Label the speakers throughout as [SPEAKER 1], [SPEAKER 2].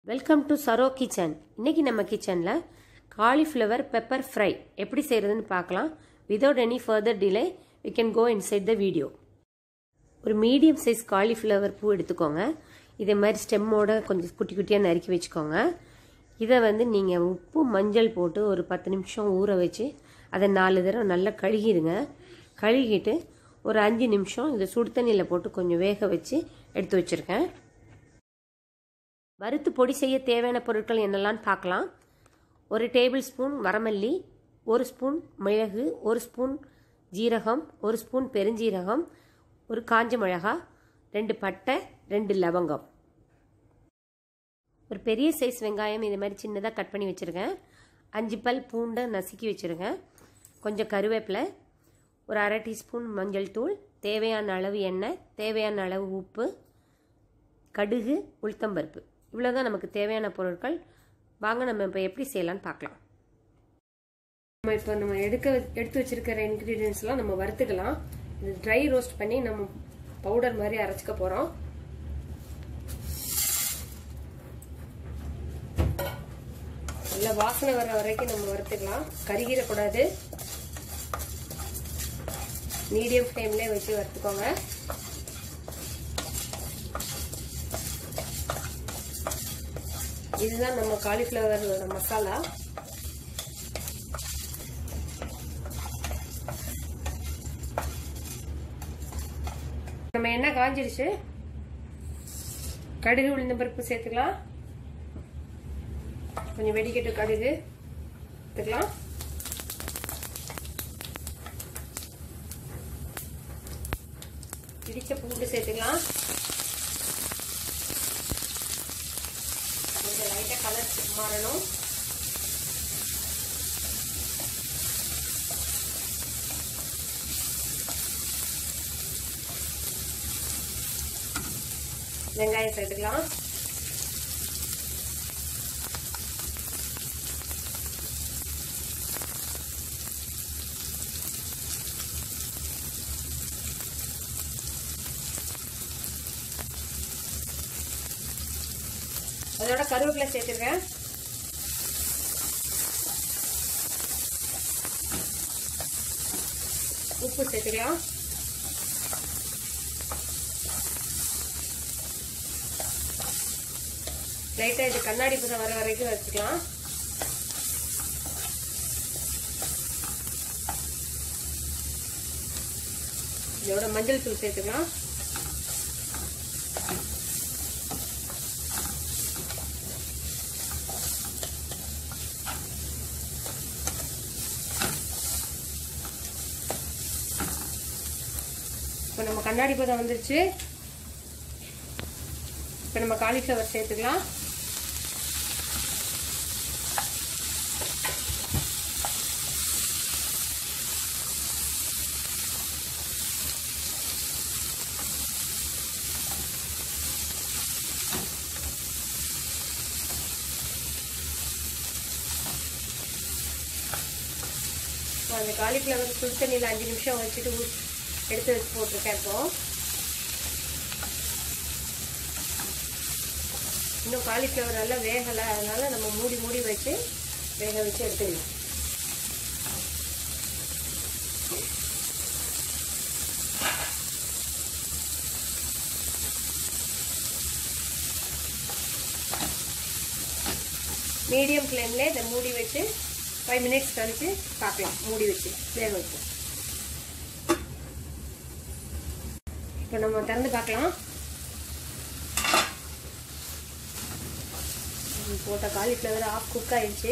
[SPEAKER 1] welcome to Saro kitchen இன்னைக்கு நம்ம கிச்சனில் காலிஃப்ளவர் பெப்பர் ஃப்ரை எப்படி செய்கிறதுன்னு பார்க்கலாம் without any further delay we can go inside the video ஒரு மீடியம் சைஸ் காலிஃப்ளவர் பூ எடுத்துக்கோங்க இதே மாதிரி ஸ்டெம்மோட கொஞ்சம் குட்டி குட்டியாக நறுக்கி வச்சுக்கோங்க இதை வந்து நீங்கள் உப்பு மஞ்சள் போட்டு ஒரு பத்து நிமிஷம் ஊற வச்சு அதை நாலு தடவை நல்லா கழுகிடுங்க கழுகிட்டு ஒரு அஞ்சு நிமிஷம் இதை சுடு தண்ணியில் போட்டு கொஞ்சம் வேக வச்சு எடுத்து வச்சுருக்கேன் வறுத்து பொடி செய்ய தேவையான பொருட்கள் என்னெல்லாம்னு பார்க்கலாம் ஒரு டேபிள் ஸ்பூன் வரமல்லி ஒரு ஸ்பூன் மிளகு ஒரு ஸ்பூன் ஜீரகம் ஒரு ஸ்பூன் பெருஞ்சீரகம் ஒரு காஞ்ச மிளகா ரெண்டு பட்டை ரெண்டு லவங்கம் ஒரு பெரிய சைஸ் வெங்காயம் இது மாதிரி சின்னதாக கட் பண்ணி வச்சுருக்கேன் அஞ்சு பல் பூண்டை நசுக்கி வச்சுருக்கேன் கொஞ்சம் கருவேப்பிலை ஒரு அரை டீஸ்பூன் மஞ்சள் தூள் தேவையான அளவு எண்ணெய் தேவையான அளவு உப்பு கடுகு உளுத்தம்பருப்பு இவ்வளோதான் நமக்கு தேவையான பொருட்கள் வாங்க நம்ம இப்போ எப்படி செய்யலாம்னு பார்க்கலாம் நம்ம இப்போ நம்ம எடுக்க எடுத்து வச்சிருக்கிற இன்க்ரீடியன்ஸ்லாம் நம்ம வறுத்துக்கலாம் இது ட்ரை ரோஸ்ட் பண்ணி நம்ம பவுடர் மாதிரி அரைச்சிக்க போகிறோம் நல்ல வாசனை வர வரைக்கும் நம்ம வறுத்துக்கலாம் கருகிடக்கூடாது மீடியம் ஃப்ளேம்லேயே வச்சு வறுத்துக்கோங்க இதுதான் நம்ம காலிஃப்ளவரோட மசாலா நம்ம எண்ணெய் காஞ்சிருச்சு கடுகு உளுந்த பருப்பு சேர்த்துக்கலாம் கொஞ்சம் வெடிக்கட்டு கடுகு சேர்த்துக்கலாம் இடிச்ச பூண்டு சேர்த்துக்கலாம் கொஞ்சம் லைட்டாக கலர் மாறணும் வெங்காயம் சேர்த்துக்கலாம் அதோட கருவேப்பிலை சேர்த்துருக்கேன் உப்பு சேர்த்துக்கலாம் லைட்டா இது கண்ணாடி பதம் வர வரைக்கும் வச்சுக்கலாம் இதோட மஞ்சள் தூள் சேர்த்துக்கலாம் இப்போ நம்ம கண்ணாடி பதம் வந்துருச்சு இப்போ நம்ம காலிஃப்ளவர் சேர்த்துக்கலாம் அந்த காலிஃப்ளவர் சுடு தண்ணியில் அஞ்சு நிமிஷம் வச்சுட்டு எடுத்து வச்சு போட்டிருக்கேன் இப்போ இன்னும் காலிஃப்ளவர் நல்லா வேகலை அதனால நம்ம மூடி மூடி வச்சு வேக வச்சு எடுத்துக்கலாம் மீடியம் ஃப்ளேம்ல இதை மூடி வச்சு ஃபைவ் மினிட்ஸ் கழிச்சு பார்க்கலாம் மூடி வச்சு வேக வச்சு இப்போ நம்ம திறந்து பார்க்கலாம் போட்ட காலிஃப்ளவர் ஆஃப் குக் ஆயிடுச்சு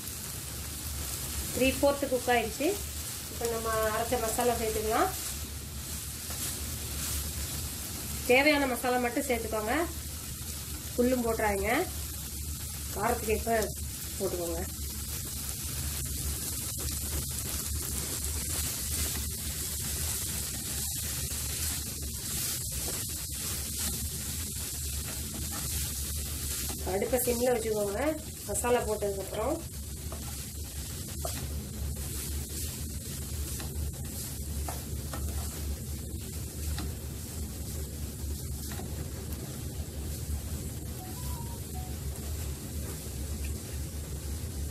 [SPEAKER 1] த்ரீ ஃபோர்த்து குக் ஆயிடுச்சு இப்போ நம்ம அரைச்ச மசாலா சேர்த்துக்கலாம் தேவையான மசாலா மட்டும் சேர்த்துக்கோங்க புல்லும் போட்டுறாங்க காரத்துக்கு இப்போ போட்டுக்கோங்க அடுப்பை சிம்மில் வச்சுக்கோங்க மசாலா போட்டதுக்கப்புறம்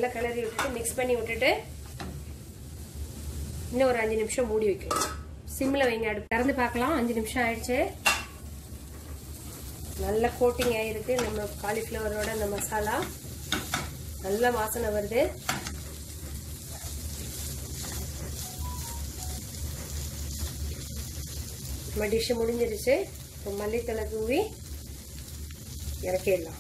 [SPEAKER 1] நல்லா கிளறி விட்டுட்டு மிக்ஸ் பண்ணி விட்டுட்டு இன்னும் ஒரு அஞ்சு நிமிஷம் மூடி வைக்கலாம் சிம்மில் வைங்க அடுப்பு திறந்து பார்க்கலாம் அஞ்சு நிமிஷம் ஆயிடுச்சு நல்ல கோட்டிங் ஆயிருக்கு நம்ம காலிஃப்ளவரோட அந்த மசாலா நல்ல வாசனை வருது நம்ம டிஷ்ஷு முடிஞ்சிருச்சு இப்போ மல்லித்தலை தூவி இறக்கிடலாம்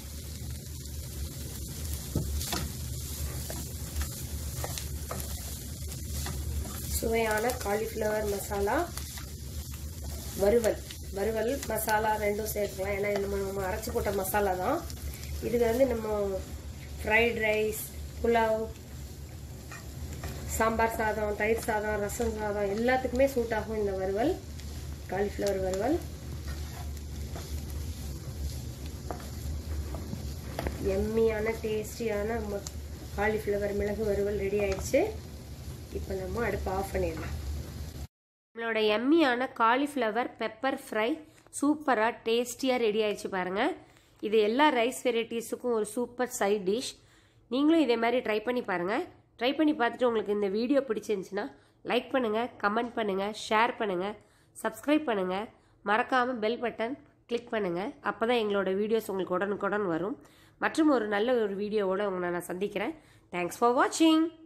[SPEAKER 1] சுவையான காலிஃப்ளவர் மசாலா வறுவல் வறுவல் மசாலா ரெண்டும் சேர்க்கலாம் ஏன்னா நம்ம நம்ம அரைச்சி போட்ட மசாலா தான் இது வந்து நம்ம ஃப்ரைட் ரைஸ் புலாவ் சாம்பார் சாதம் தயிர் சாதம் ரசம் சாதம் எல்லாத்துக்குமே சூட் ஆகும் இந்த வறுவல் காலிஃப்ளவர் வறுவல் எம்மியான டேஸ்டியான காலிஃப்ளவர் மிளகு வறுவல் ரெடி ஆயிடுச்சு இப்போ நம்ம அடுப்பு ஆஃப் பண்ணிடலாம் நம்மளோட எம்மியான காலிஃப்ளவர் பெப்பர் ஃப்ரை சூப்பராக டேஸ்டியாக ரெடி ஆயிடுச்சு பாருங்கள் இது எல்லா ரைஸ் வெரைட்டிஸுக்கும் ஒரு சூப்பர் சைட் டிஷ் நீங்களும் இதே மாதிரி ட்ரை பண்ணி பாருங்கள் ட்ரை பண்ணி பார்த்துட்டு உங்களுக்கு இந்த வீடியோ பிடிச்சிருந்துச்சுன்னா லைக் பண்ணுங்கள் கமெண்ட் பண்ணுங்கள் ஷேர் பண்ணுங்கள் சப்ஸ்கிரைப் பண்ணுங்கள் மறக்காமல் பெல் பட்டன் கிளிக் பண்ணுங்கள் அப்போ தான் எங்களோட வீடியோஸ் உங்களுக்கு உடனுக்குடன் வரும் மற்றும் ஒரு நல்ல ஒரு வீடியோவோட உங்களை நான் சந்திக்கிறேன் தேங்க்ஸ் ஃபார் வாட்சிங்